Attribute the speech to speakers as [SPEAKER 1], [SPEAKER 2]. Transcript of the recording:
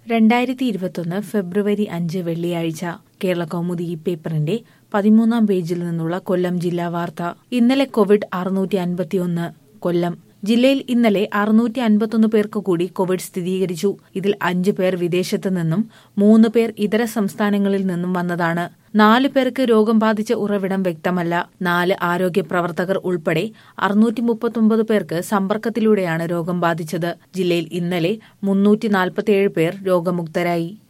[SPEAKER 1] രണ്ടായിരത്തി ഇരുപത്തൊന്ന് ഫെബ്രുവരി അഞ്ച് വെള്ളിയാഴ്ച കേരള കൗമുദി ഈ പേപ്പറിന്റെ പതിമൂന്നാം പേജിൽ നിന്നുള്ള കൊല്ലം ജില്ലാ വാർത്ത ഇന്നലെ കോവിഡ് അറുന്നൂറ്റി അൻപത്തിയൊന്ന് കൊല്ലം ജില്ലയിൽ ഇന്നലെ അറുന്നൂറ്റി അൻപത്തൊന്ന് പേർക്ക് കൂടി കോവിഡ് സ്ഥിരീകരിച്ചു ഇതിൽ അഞ്ചു പേർ വിദേശത്തു നിന്നും മൂന്ന് പേർ ഇതര സംസ്ഥാനങ്ങളിൽ നിന്നും വന്നതാണ് നാല് പേർക്ക് രോഗം ബാധിച്ച ഉറവിടം വ്യക്തമല്ല നാല് ആരോഗ്യ പ്രവർത്തകർ ഉൾപ്പെടെ അറുന്നൂറ്റി മുപ്പത്തൊമ്പത് പേർക്ക് സമ്പർക്കത്തിലൂടെയാണ് രോഗം ബാധിച്ചത് ജില്ലയിൽ ഇന്നലെ മുന്നൂറ്റി നാൽപ്പത്തിയേഴ് പേർ രോഗമുക്തരായി